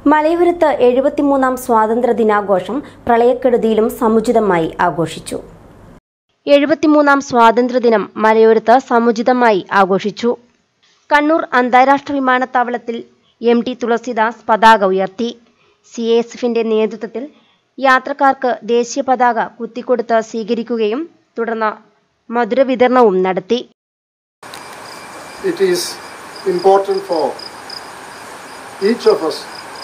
മലയോരത്ത് എഴുപത്തിമൂന്നാം സ്വാതന്ത്ര്യ ദിനാഘോഷം പ്രളയക്കെടുതിയിലും സമുചിതമായി ആഘോഷിച്ചു എഴുപത്തിമൂന്നാം സ്വാതന്ത്ര്യദിനം മലയോരത്ത് സമുചിതമായി ആഘോഷിച്ചു കണ്ണൂർ അന്താരാഷ്ട്ര വിമാനത്താവളത്തിൽ എം ടി തുളസിദാസ് പതാക ഉയർത്തി സി എസ് എഫിന്റെ നേതൃത്വത്തിൽ യാത്രക്കാർക്ക് ദേശീയ പതാക കുത്തിക്കൊടുത്ത് സ്വീകരിക്കുകയും തുടർന്ന് മധുര വിതരണവും നടത്തി it is important for each of us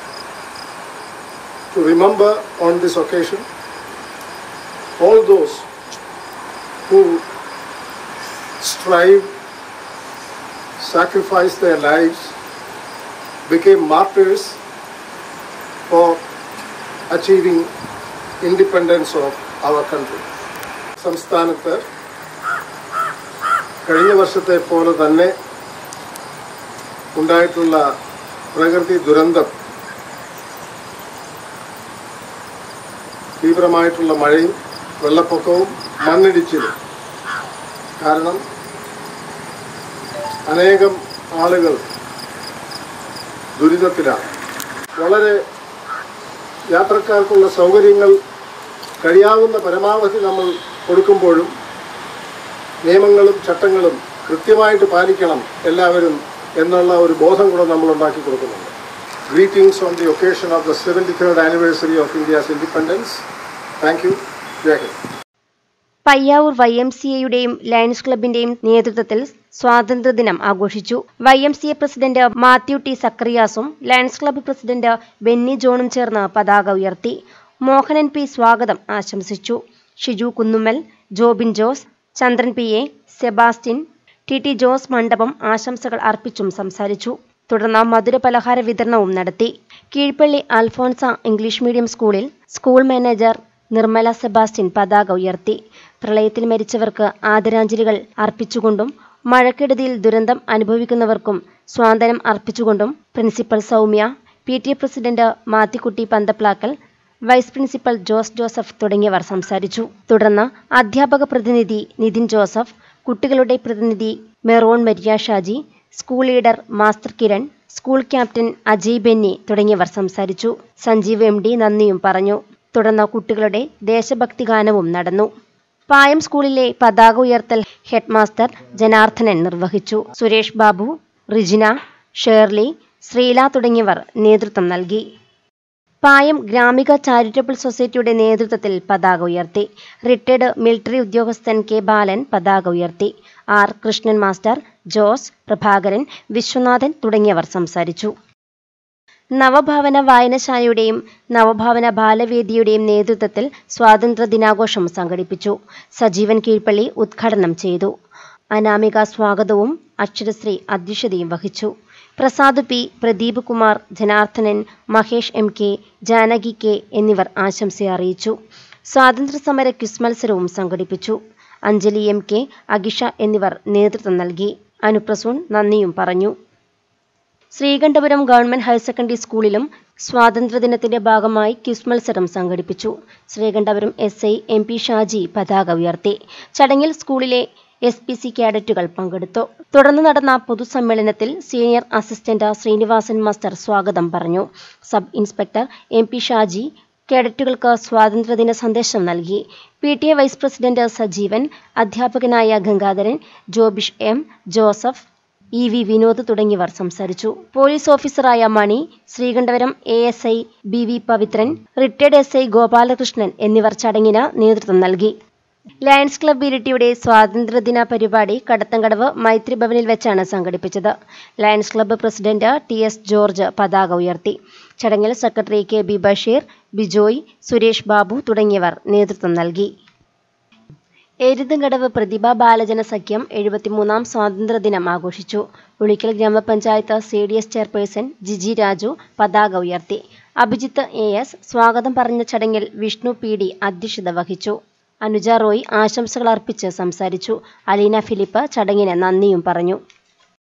to remember on this occasion all those who strive, sacrificed their lives, became martyrs for achieving independence of our country. സംസ്ഥാനത്ത് കഴിഞ്ഞ വർഷത്തെ പോലെ തന്നെ ഉണ്ടായിട്ടുള്ള പ്രകൃതി ദുരന്തം തീവ്രമായിട്ടുള്ള മഴയും വെള്ളപ്പൊക്കവും മണ്ണിടിച്ചിലും കാരണം അനേകം ആളുകൾ ദുരിതത്തിലാണ് വളരെ യാത്രക്കാർക്കുള്ള സൗകര്യങ്ങൾ കഴിയാവുന്ന പരമാവധി നമ്മൾ കൊടുക്കുമ്പോഴും നിയമങ്ങളും ചട്ടങ്ങളും കൃത്യമായിട്ട് പാലിക്കണം എല്ലാവരും എന്നുള്ള ഒരു ബോധം കൂടെ നമ്മൾ ഉണ്ടാക്കി കൊടുക്കുന്നുണ്ട് greetings on the occasion of the seventy third anniversary of India's independence thank you Jai Hind Payyavoor Y M C എയുടെയും ലയൺസ് ക്ലബിന്റെയും നേതൃത്വത്തിൽ സ്വാതന്ത്ര്യദിനം ആഘോഷിച്ചു Y M C A president Mathew T സക്രിയാസും ലയൺസ് ക്ലബ്ബ് പ്രസിഡന്റ് ബെന്നി ജോണും ചേർന്ന് പതാക ഉയർത്തി മോഹനൻ പി സ്വാഗതം ആശംസിച്ചു Shiju Kunnummal Jobin Jose Chandran P A Sebastian T T Jose മണ്ഡപം ആശംസകൾ അർപ്പിച്ചും സംസാരിച്ചു തുടർന്ന് മധുര പലഹാര വിതരണവും നടത്തി കീഴ്പള്ളി അൽഫോൺസ ഇംഗ്ലീഷ് മീഡിയം സ്കൂളിൽ സ്കൂൾ മാനേജർ നിർമ്മല സെബാസ്റ്റ്യൻ പതാക ഉയർത്തി പ്രളയത്തിൽ മരിച്ചവർക്ക് ആദരാഞ്ജലികൾ അർപ്പിച്ചുകൊണ്ടും മഴക്കെടുതിയിൽ ദുരന്തം അനുഭവിക്കുന്നവർക്കും സ്വാതന്ത്ര്യം അർപ്പിച്ചുകൊണ്ടും principal Soumya P T A president Mathikutty Panthaplackal vice principal Jose Joseph തുടങ്ങിയവർ സംസാരിച്ചു തുടർന്ന് അധ്യാപക പ്രതിനിധി നിതിൻ ജോസഫ് കുട്ടികളുടെ പ്രതിനിധി Meron Maria Shaji school leader master Kiran school captain Ajay Benny തുടങ്ങിയവർ സംസാരിച്ചു സഞ്ജീവ് എം ഡി നന്ദിയും പറഞ്ഞു തുടർന്ന് കുട്ടികളുടെ ദേശഭക്തി ഗാനവും നടന്നു പായം സ്കൂളിലെ പതാക ഉയർത്തൽ ഹെഡ്മാസ്റ്റർ ജനാർദ്ദനൻ നിർവഹിച്ചു സുരേഷ് ബാബു റിജിന ഷേർലി ശ്രീല തുടങ്ങിയവർ നേതൃത്വം നൽകി പായം ഗ്രാമിക ചാരിറ്റബിൾ സൊസൈറ്റിയുടെ നേതൃത്വത്തിൽ പതാക ഉയർത്തി റിട്ടയർഡ് മിലിറ്ററി ഉദ്യോഗസ്ഥൻ കെ ബാലൻ പതാക ഉയർത്തി ആർ കൃഷ്ണൻ മാസ്റ്റർ ജോസ് പ്രഭാകരൻ വിശ്വനാഥൻ തുടങ്ങിയവർ സംസാരിച്ചു നവഭാവന വായനശാലയുടെയും നവഭാവന ബാലവേദിയുടെയും നേതൃത്വത്തിൽ സ്വാതന്ത്ര്യ ദിനാഘോഷം സംഘടിപ്പിച്ചു സജീവൻ കീഴ്പള്ളി ഉദ്ഘാടനം ചെയ്തു അനാമിക സ്വാഗതവും അക്ഷരശ്രീ അധ്യക്ഷതയും വഹിച്ചു Prasad P Pradeep Kumar Janardhanan Mahesh M K Janaki K എന്നിവർ ആശംസ അറിയിച്ചു സ്വാതന്ത്ര്യസമര ക്വിസ് മത്സരവും സംഘടിപ്പിച്ചു അഞ്ജലി എം കെ അഗിഷ എന്നിവർ നേതൃത്വം നൽകി അനുപ്രസൂൺ നന്ദിയും പറഞ്ഞു ശ്രീകണ്ഠപുരം ഗവൺമെന്റ് ഹയർ സെക്കൻഡറി സ്കൂളിലും സ്വാതന്ത്ര്യദിനത്തിന്റെ ഭാഗമായി ക്വിസ് മത്സരം സംഘടിപ്പിച്ചു Sreekandapuram S I M P Shaji പതാക ഉയർത്തി ചടങ്ങിൽ സ്കൂളിലെ എസ് പി സി കാഡറ്റുകൾ പങ്കെടുത്തു തുടർന്ന് നടന്ന പൊതുസമ്മേളനത്തിൽ സീനിയർ അസിസ്റ്റന്റ് ശ്രീനിവാസൻ മാസ്റ്റർ സ്വാഗതം പറഞ്ഞു sub inspector M P Shaji കേഡറ്റുകൾക്ക് സ്വാതന്ത്ര്യദിന സന്ദേശം നൽകി P T A vice president Sajeevan അധ്യാപകനായ Gangadharan Jobish M Joseph E V Vinod തുടങ്ങിയവർ സംസാരിച്ചു പോലീസ് ഓഫീസറായ Mani Sreekandapuram A S I B V Pavithran retired S I Gopalakrishnan എന്നിവർ ചടങ്ങിന് നേതൃത്വം നൽകി ലയൺസ് ക്ലബ്ബ് ഇരിട്ടിയുടെ സ്വാതന്ത്ര്യദിന പരിപാടി കടത്തങ്കടവ് മൈത്രി ഭവനിൽ വെച്ചാണ് സംഘടിപ്പിച്ചത് Lions club president T S George പതാക ഉയർത്തി ചടങ്ങിൽ secretary K B Basheer Bijoy Suresh Babu തുടങ്ങിയവർ നേതൃത്വം നൽകി എരുതുംകടവ് പ്രതിഭ ബാലജന സഖ്യം എഴുപത്തിമൂന്നാം സ്വാതന്ത്ര്യദിനം ആഘോഷിച്ചു ഉളിക്കൽ ഗ്രാമപഞ്ചായത്ത് C D S chairperson Giji Raju പതാക ഉയർത്തി അഭിജിത്ത് എ എസ് സ്വാഗതം പറഞ്ഞ ചടങ്ങിൽ വിഷ്ണു പി ഡി അധ്യക്ഷത വഹിച്ചു അനുജ റോയ് ആശംസകൾ അർപ്പിച്ച് സംസാരിച്ചു അലീന ഫിലിപ്പ് ചടങ്ങിന് നന്ദിയും പറഞ്ഞു